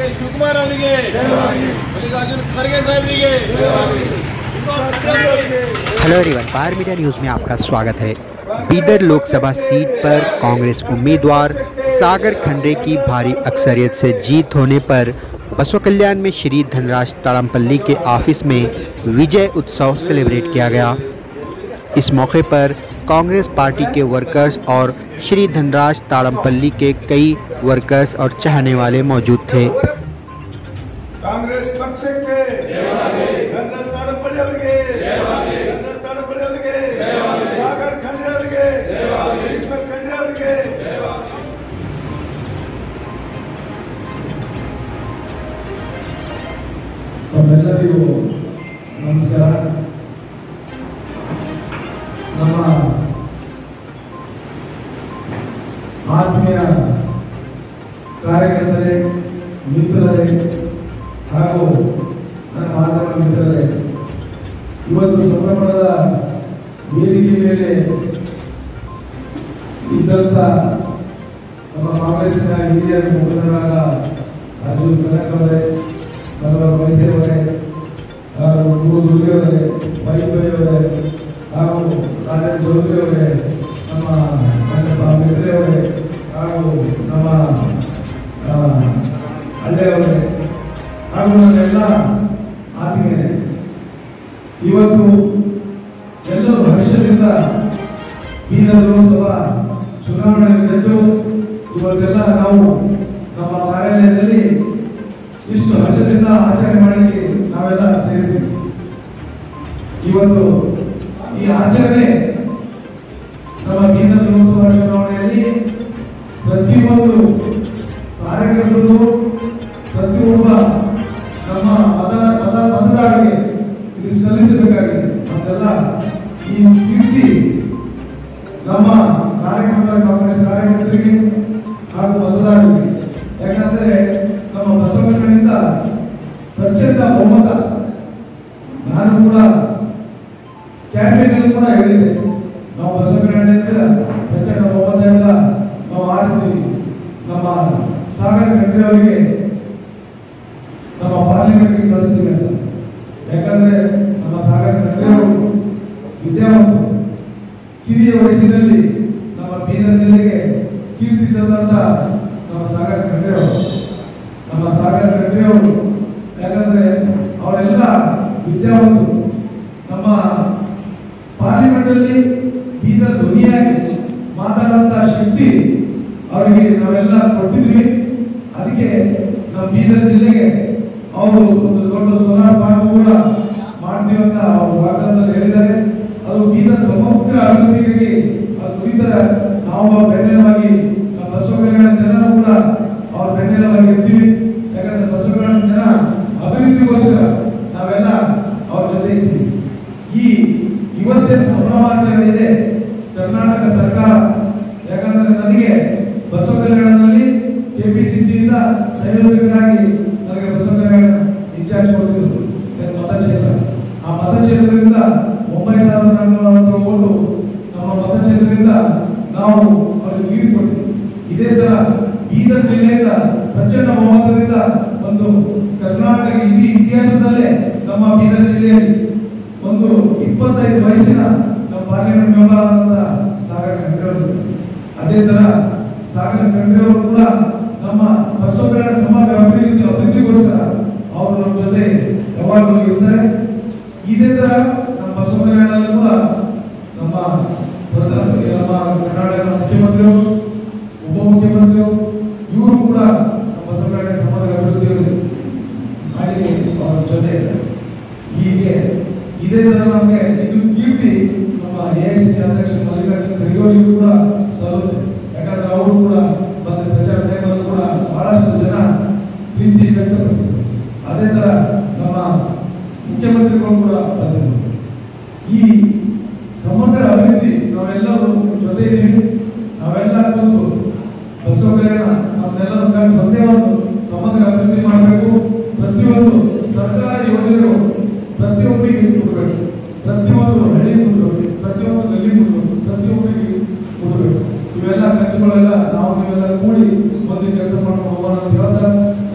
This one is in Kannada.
ಶಿವಕುಮಾರ್ ಅವರಿಗೆ ಮಲ್ಲಿಕಾರ್ಜುನ್ ಖರ್ಗೆ ಸಾಹೇಬರಿಗೆ हेलो एवरीवन बार मीडिया न्यूज़ में आपका स्वागत है बीदर लोकसभा सीट पर कांग्रेस उम्मीदवार सागर खंडे की भारी अक्सरियत से जीत होने पर बसव कल्याण में श्री धनराज ताड़मपल्ली के ऑफिस में विजय उत्सव सेलिब्रेट किया गया इस मौके पर कांग्रेस पार्टी के वर्कर्स और श्री धनराज ताड़मपल्ली के कई वर्कर्स और चाहने वाले मौजूद थे ಕಾಂಗ್ರೆಸ್ ಪಕ್ಷಕ್ಕೆ ಗಂಧಸ್ ತಾಡಪಳ್ಳಿ ಅವರಿಗೆ ಗಂಧಸ್ ತಾಡಪಳ್ಳಿ ಅವರಿಗೆ ಸಾಗರ್ ಖಂಡ್ರೆ ಅವರಿಗೆ ಈಶ್ವರ್ ಖಂಡ್ರೆ ಅವರಿಗೆ ತಮ್ಮೆಲ್ಲರಿಗೂ ನಮಸ್ಕಾರ ನಮ್ಮ ಆತ್ಮೀಯ ಕಾರ್ಯಕರ್ತರೇ ಮಿತ್ರರೇ ಹಾಗೂ ನನ್ನ ಮಾಧ್ಯಮ ಮಿತ್ರರೇ ಇವತ್ತು ಸಂಭ್ರಮಣದ ವೇದಿಕೆ ಮೇಲೆ ಇದ್ದಂಥ ನಮ್ಮ ಕಾಂಗ್ರೆಸ್ನ ಹಿರಿಯ ಮುಖಂಡರಾದ ಅರ್ಜುನ್ ಕನಕ್ ಅವರೇ ನಲ್ಲವರ ಮೈಸೂರು ಅವರೇ ಹಾಗೂ ಗುರು ದುರ್ಗೆ ಅವರೇ ವೈಭವಿ ಅವರೇ ಹಾಗೂ ರಾಜೇಂದ್ರ ಚೌಧರಿ ಅವರೇ ನಮ್ಮ ಕನ್ನಪ್ಪ ಮಿತ್ರೆ ಅವರೇ ಹಾಗೂ ನಮ್ಮ ಆ, ಹಳ್ಳೆ ಅವರೇ ಹಾಗೂ ನನ್ನೆಲ್ಲ ಆತ್ಮೀಯರೇ ಇವತ್ತು ಎಲ್ಲರೂ ಹರ್ಷದಿಂದ ಬೀದರ್ ಲೋಕಸಭಾ ಚುನಾವಣೆ ಗೆದ್ದು ಇವತ್ತೆಲ್ಲ ನಾವು ನಮ್ಮ ಕಾರ್ಯಾಲಯದಲ್ಲಿ ಇಷ್ಟು ಹರ್ಷದಿಂದ ಆಚರಣೆ ಮಾಡಲಿಕ್ಕೆ ನಾವೆಲ್ಲ ಸೇರಿದ್ದೀವಿ ಇವತ್ತು ಈ ಆಚರಣೆ ನಮ್ಮ ಬೀದರ್ ಲೋಕಸಭಾ ಚುನಾವಣೆಯಲ್ಲಿ ಪ್ರತಿಯೊಂದು ಕಾರ್ಯಕರ್ತರು ಪ್ರತಿಯೊಬ್ಬ ನಮ್ಮ ಮತ ಮತ ಮತದಾರರಿಗೆ ಇದು ಸಲ್ಲಿಸಬೇಕಾಗಿದೆ ನಮ್ಮೆಲ್ಲ ಈ ಕೀರ್ತಿ ನಮ್ಮ ಕಾರ್ಯಕರ್ತರ ಕಾಂಗ್ರೆಸ್ ಕಾರ್ಯಕರ್ತರಿಗೆ ಹಾಗೂ ಮತದಾರರಿಗೆ ಯಾಕಂದ್ರೆ ನಮ್ಮ ಬಸವಣ್ಣನಿಂದ ಪ್ರಚಂಡ ಬಹುಮತ ನಾನು ಕೂಡ ಕ್ಯಾಬಿನೆಟ್ ಅಲ್ಲಿ ಕೂಡ ಹೇಳಿದೆ ನಾವು ಬಸವಣ್ಣನಿಂದ ಪ್ರಚಂಡ ಬಹುಮತದಿಂದ ನಾವು ಆರಿಸಿ ನಮ್ಮ ಸಾಗರ್ ಖಂಡ್ರೆ ಅವರಿಗೆ ನಮ್ಮ ಪಾರ್ಲಿಮೆಂಟ್ಗೆ ಕಳಿಸ್ತೀವಿ ಅಂತ ಯಾಕಂದ್ರೆ ನಮ್ಮ ಸಾಗರ್ ಖಂಡ್ರೆ ಅವರು ವಿದ್ಯಾವಂತರು ಕಿರಿಯ ವಯಸ್ಸಿನಲ್ಲಿ ನಮ್ಮ ಬೀದರ್ ಜಿಲ್ಲೆಗೆ ಕೀರ್ತಿ ತಂದಂತ ನಮ್ಮ ಸಾಗರ್ ಖಂಡ್ರೆ ಅವರು ನಮ್ಮ ಸಾಗರ್ ಖಂಡ್ರೆ ಅವರು ಯಾಕಂದ್ರೆ ಅವರೆಲ್ಲ ವಿದ್ಯಾವಂತರು ನಮ್ಮ ಪಾರ್ಲಿಮೆಂಟ್ ಅಲ್ಲಿ ಬೀದರ್ ಧ್ವನಿಯಾಗಿ ಮಾತಾಡುವಂತ ಶಕ್ತಿ ಅವರಿಗೆ ನಾವೆಲ್ಲ ಕೊಟ್ಟಿದ್ವಿ ಅದಕ್ಕೆ ನಮ್ಮ ಬೀದರ್ ಜಿಲ್ಲೆಗೆ ಅವರು ಒಂದು ದೊಡ್ಡ ಸೋಲಾರ್ ಪಾರ್ಕ್ ಕೂಡ ಮಾಡ್ತೀವಿ ಅಂತ ಅವರು ವಾಗ್ದಾನದಲ್ಲಿ ಹೇಳಿದ್ದಾರೆ ಅದು ಬೀದರ್ ಸಮಗ್ರ ಅಭಿವೃದ್ಧಿಗಾಗಿ ಅದು ದುಡಿತಾರೆ ನಾವು ಅವ್ರ ಬೆನ್ನೆಲುವಾಗಿ ನಮ್ಮ ಬಸವ ಕಲ್ಯಾಣ ಜನರು ಕೂಡ ಅವ್ರ ಬೆನ್ನೆಲುವಾಗಿ ಇರ್ತೀವಿ ಯಾಕಂದ್ರೆ ಬಸವ ಕಲ್ಯಾಣ ಜನ ಅಭಿವೃದ್ಧಿಗೋಸ್ಕರ ನಾವೆಲ್ಲ ಅವ್ರ ಜೊತೆ ಇದ್ದೀವಿ ಈ ಇವತ್ತಿನ ಸಂಭ್ರಮಾಚರಣೆ ಇದೆ ಕರ್ನಾಟಕ ಸರ್ಕಾರ ಯಾಕಂದ್ರೆ ನನಗೆ ಬಸವ ಕಲ್ಯಾಣದಲ್ಲಿ ಕೆಪಿಸಿಸಿ ಇಂದ ಸಂಯೋಜಕರಾಗಿ ನನಗೆ ಬಸವ ಕಲ್ಯಾಣ ಇನ್ಚಾರ್ಜ್ ಕೊಟ್ಟಿದ್ರು ನನ್ನ ಮತಕ್ಷೇತ್ರ ಆ ಮತಕ್ಷೇತ್ರದಿಂದ ಒಂಬೈ ಸಾವಿರದ ನಾಲ್ಕುನೂರ ಓಟು ನಮ್ಮ ಮತಕ್ಷೇತ್ರದಿಂದ ನಾವು ಅವರಿಗೆ ನೀಡಿಕೊಟ್ಟಿವಿ ಇದೇ ತರ ಬೀದರ್ ಜಿಲ್ಲೆಯಿಂದ ಪ್ರಚಂಡ ಬಹುಮತದಿಂದ ಒಂದು ಕರ್ನಾಟಕ ಇಡೀ ಇತಿಹಾಸದಲ್ಲೇ ನಮ್ಮ ಬೀದರ್ ಜಿಲ್ಲೆಯಲ್ಲಿ ಒಂದು ಇಪ್ಪತ್ತೈದು ವಯಸ್ಸಿನ ನಮ್ಮ ಪಾರ್ಲಿಮೆಂಟ್ ಮೆಂಬರ್ ಆದಂತ ಸಾಗರ್ ಖಂಡ್ರೆ ಅವರು ಅದೇ ತರ ಸಾಗರ್ ಖಂಡ್ರೆ ಅವರು ಕೂಡ ನಮ್ಮ ಬಸವ ಕಲ್ಯಾಣ ಸಮಾಜ ಅಭಿವೃದ್ಧಿ ಅಭಿವೃದ್ಧಿಗೋಸ್ಕರ ಅವರು ನಮ್ಮ ಜೊತೆ ಯಾವಾಗಲೂ ಇರ್ತಾರೆ ಇದೇ ತರ ನಮ್ಮ ಬಸವ ಕಲ್ಯಾಣದಲ್ಲಿ ಕೂಡ ನಮ್ಮ ಪ್ರಧಾನ ನಮ್ಮ ಕರ್ನಾಟಕ ಮುಖ್ಯಮಂತ್ರಿಗಳು ಉಪಮುಖ್ಯಮಂತ್ರಿಗಳು ಇವರು ಕೂಡ ನಮ್ಮ ಬಸವ ಕಲ್ಯಾಣ ಸಮಾಜ ಅಭಿವೃದ್ಧಿ ಮಾಡಿ ಅವರ ಜೊತೆ ಇದ್ದಾರೆ. ಹೀಗೆ ಇದೇ ತರ ನಮಗೆ ಇದು ಕೀರ್ತಿ ನಮ್ಮ ಎಐಸಿಸಿ ಅಧ್ಯಕ್ಷ ಮಲ್ಲಿಕಾರ್ಜುನ ಖರ್ಗೆ ಅವರಿಗೂ ಕೂಡ ಸಲ್ಲುತ್ತೆ ಯಾಕಂದ್ರೆ ಅವರು ಕೂಡ ಬಂದ ಪ್ರಚಾರ ಟೈಮಲ್ಲಿ ಕೂಡ ಬಹಳಷ್ಟು ಜನ ಪ್ರೀತಿ ವ್ಯಕ್ತಪಡಿಸಿದ್ರು ಅದೇ ತರ ನಮ್ಮ ಮುಖ್ಯಮಂತ್ರಿಗಳು ಕೂಡ ಬಂದಿದ್ರು ಈ ಸಮಗ್ರ ಅಭಿವೃದ್ಧಿ ನಾವೆಲ್ಲರೂ ಜೊತೆ ಇದ್ದೀವಿ ನಾವೆಲ್ಲ ಕೂತು ಬಸವ ಕಲ್ಯಾಣ ನಮ್ಮೆಲ್ಲರ ಕಣ್ಣು ಒಂದೇ ಒಂದು ಸಮಗ್ರ ಅಭಿವೃದ್ಧಿ ಮಾಡಬೇಕು ಪ್ರತಿಯೊಂದು ಸರ್ಕಾರ ಯೋಜನೆಗಳು ಪ್ರತಿಯೊಬ್ಬರಿಗೆ ಕೊಡಬೇಕು ಪ್ರತಿಯೊಂದು ಹಳ್ಳಿ ಕೊಡಬೇಕು ಪ್ರತಿಯೊಂದು ಗಲ್ಲಿ ಕೊಡಬೇಕು ಪ್ರತಿಯೊಬ್ಬರಿಗೆ ಕೊಡಬೇಕು ಇವೆಲ್ಲ ಖರ್ಚುಗಳೆಲ್ಲ ನಾವು ನೀವೆಲ್ಲ ಕೂಡಿ ಒಂದು ಕೆಲಸ ಮಾಡ್ಕೊಂಡು ಹೋಗೋಣ ಅಂತ ಹೇಳ್ತಾ